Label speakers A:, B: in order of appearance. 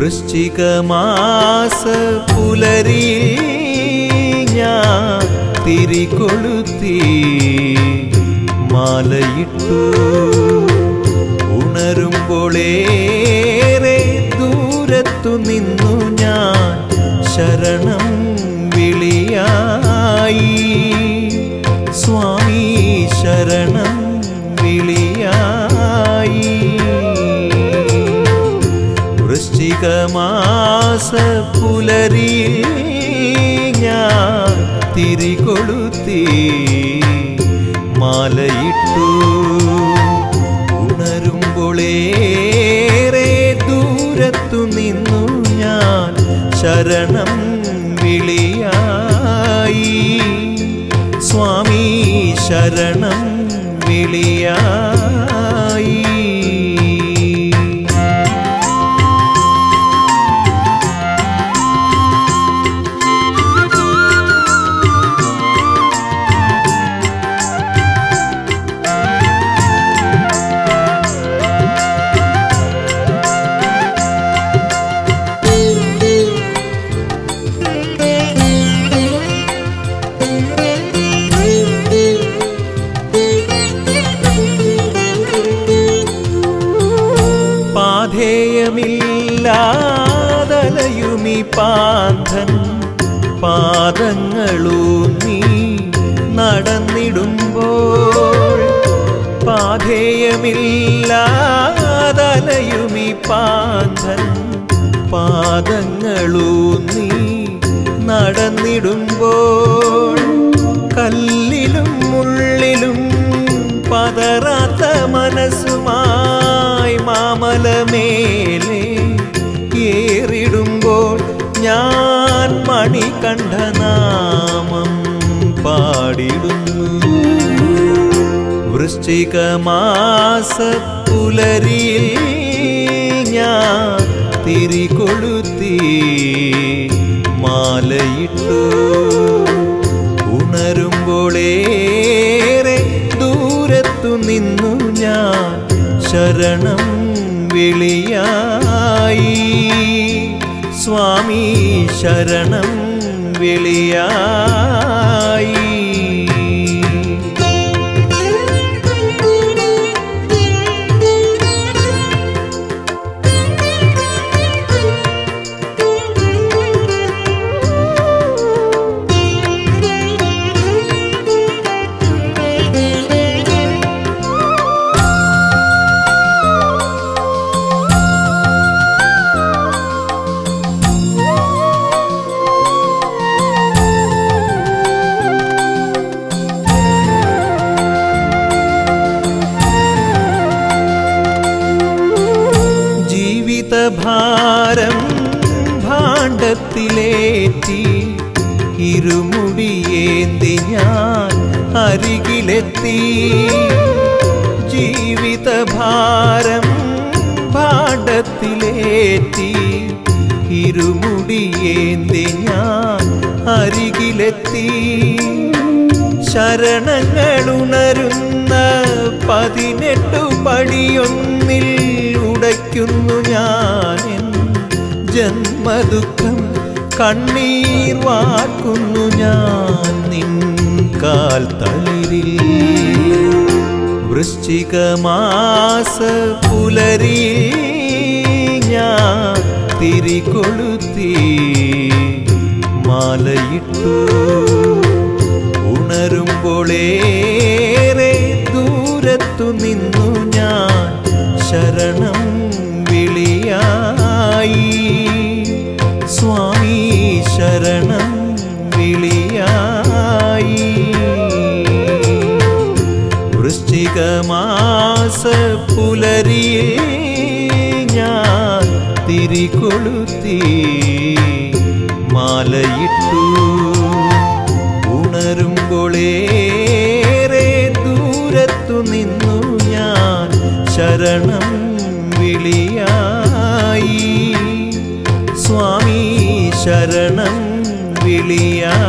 A: വൃശ്ചികമാസ പുലരിയിൽ ഞാൻ തിരികൊളുത്തി മാലയിട്ടു ഉണരുമ്പോളേറെ ദൂരത്തു നിന്നു ഞാൻ ശരണം വിളിയായി സ്വാമി ശരണം വിളിയായി വൃശ്ചികമാസ പുലരിയിൽ ഞാൻ തിരികൊളുത്തി മാലയിട്ടു ഉണരുമ്പോളേറെ ദൂരത്തു നിന്നു ഞാൻ ശരണം വിളിയായി സ്വാമി ശരണം വിളിയായി പാധേയമില്ലാതലയുമി പാന്തൻ പാദങ്ങളൂന്നി നടന്നിടുമ്പോൾ പാധേയമില്ലാതലയുമി പാന്തൻ പാദങ്ങളൂന്നി നടന്നിടുമ്പോൾ കല്ലിലും മുള്ളിലും പതറാത്ത മനസ്സുമായി മാമലമേലെ ഏറിടുമ്പോൾ ഞാൻ മണികണ്ഠ നാമം പാടിടുന്നു വൃശ്ചികമാസ പുലരിയിൽ ഞാൻ തിരികൊളുത്തി മാലയിട്ടു ഉണരുമ്പോളേറെ ദൂരത്തു നിന്നു ഞാൻ ശരണം വിളിയായി സ്വാമി ശരണം വിളിയായി ജീവിതഭാരം ഭാണ്ഡത്തിലേറ്റി ഇരുമുടിയേന്തി ഞാൻ അരികിലെത്തി ജീവിതഭാരം ഭാണ്ഡത്തിലേറ്റി ഇരുമുടിയേന്തി ഞാൻ അരികിലെത്തി ശരണങ്ങളുണരുന്ന പതിനെട്ടു പടിയൊന്നിൽ ഉടയ്ക്കുന്നു ഞാൻ എൻ ജന്മദുഃഖം കണ്ണീർ വാർക്കുന്നു ഞാൻ നിൻ കാൽ തളിരിൽ വൃശ്ചികമാസ പുലരിയിൽ ഞാൻ തിരികൊളുത്തി മാലയിട്ടു ഉണരുമ്പോളേറെ ദൂരത്തു നിന്നു ഞാൻ ശരണം വിളിയായി സ്വാമി ശരണം വിളിയായി വൃശ്ചികമാസ പുലരിയിൽ ഞാൻ തിരികൊളുത്തി മാലയിട്ടു ഉണരുമ്പോളേറെ ദൂരത്തു നിന്നു ഞാൻ ശരണം വിളിയായി സ്വാമി ശരണം വിളിയായി